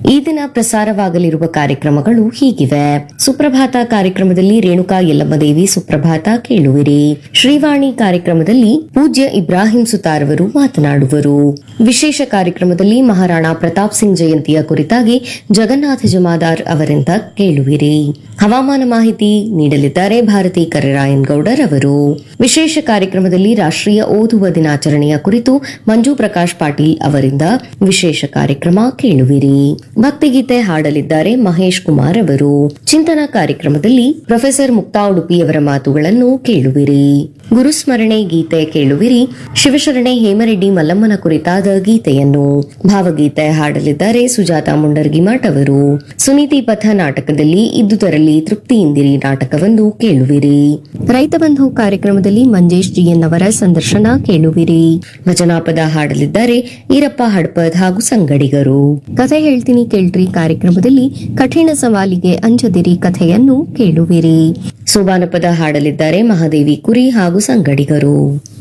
ಈ ದಿನ ಪ್ರಸಾರವಾಗಲಿರುವ ಕಾರ್ಯಕ್ರಮಗಳು ಹೀಗಿವೆ ಸುಪ್ರಭಾತ ಕಾರ್ಯಕ್ರಮದಲ್ಲಿ ರೇಣುಕಾ ಯಲ್ಲಮ್ಮದೇವಿ ಸುಪ್ರಭಾತ ಕೇಳುವಿರಿ ಶ್ರೀವಾಣಿ ಕಾರ್ಯಕ್ರಮದಲ್ಲಿ ಪೂಜ್ಯ ಇಬ್ರಾಹಿಂ ಸುತಾರವರು ಮಾತನಾಡುವರು ವಿಶೇಷ ಕಾರ್ಯಕ್ರಮದಲ್ಲಿ ಮಹಾರಾಣಾ ಪ್ರತಾಪ್ ಸಿಂಗ್ ಜಯಂತಿಯ ಕುರಿತಾಗಿ ಜಗನ್ನಾಥ ಜಮಾದಾರ್ ಅವರಿಂದ ಕೇಳುವಿರಿ ಹವಾಮಾನ ಮಾಹಿತಿ ನೀಡಲಿದ್ದಾರೆ ಭಾರತಿ ಕರಿರಾಯನ್ ಗೌಡರ್ ಅವರು ವಿಶೇಷ ಕಾರ್ಯಕ್ರಮದಲ್ಲಿ ರಾಷ್ಟ್ರೀಯ ಓದುವ ದಿನಾಚರಣೆಯ ಕುರಿತು ಮಂಜು ಪ್ರಕಾಶ್ ಪಾಟೀಲ್ ಅವರಿಂದ ವಿಶೇಷ ಕಾರ್ಯಕ್ರಮ ಕೇಳುವಿರಿ ಭಕ್ತಿಗೀತೆ ಹಾಡಲಿದ್ದಾರೆ ಮಹೇಶ್ ಕುಮಾರ್ ಅವರು ಚಿಂತನಾ ಕಾರ್ಯಕ್ರಮದಲ್ಲಿ ಪ್ರೊಫೆಸರ್ ಮುಕ್ತಾ ಉಡುಪಿಯವರ ಮಾತುಗಳನ್ನು ಕೇಳುವಿರಿ ಗುರುಸ್ಮರಣೆ ಗೀತೆ ಕೇಳುವಿರಿ ಶಿವಶರಣೆ ಹೇಮರೆಡ್ಡಿ ಮಲ್ಲಮ್ಮನ ಕುರಿತಾದ ಗೀತೆಯನ್ನು ಭಾವಗೀತೆ ಹಾಡಲಿದ್ದಾರೆ ಸುಜಾತ ಮುಂಡರ್ಗಿಮಠ್ ಅವರು ಸುನೀತಿ ಪಥ ನಾಟಕದಲ್ಲಿ ಇದ್ದುದರಲ್ಲಿ ತೃಪ್ತಿಯಿಂದಿರಿ ನಾಟಕವನ್ನು ಕೇಳುವಿರಿ ರೈತ ಬಂಧು ಕಾರ್ಯಕ್ರಮದಲ್ಲಿ ಮಂಜೇಶ್ ಜಿಎನ್ ಅವರ ಸಂದರ್ಶನ ಕೇಳುವಿರಿ ಭಜನಾಪದ ಹಾಡಲಿದ್ದಾರೆ ಈರಪ್ಪ ಹಡ್ಪದ್ ಹಾಗೂ ಸಂಗಡಿಗರು ಕಥೆ ಹೇಳ್ತೀನಿ ಕೇಳ್ರಿ ಕಾರ್ಯಕ್ರಮದಲ್ಲಿ ಕಠಿಣ ಸವಾಲಿಗೆ ಅಂಜದಿರಿ ಕಥೆಯನ್ನು ಕೇಳುವಿರಿ ಸೋಬಾನಪದ ಹಾಡಲಿದ್ದಾರೆ ಮಹಾದೇವಿ ಕುರಿ ಹಾಗೂ ಸಂಗಡಿಗರು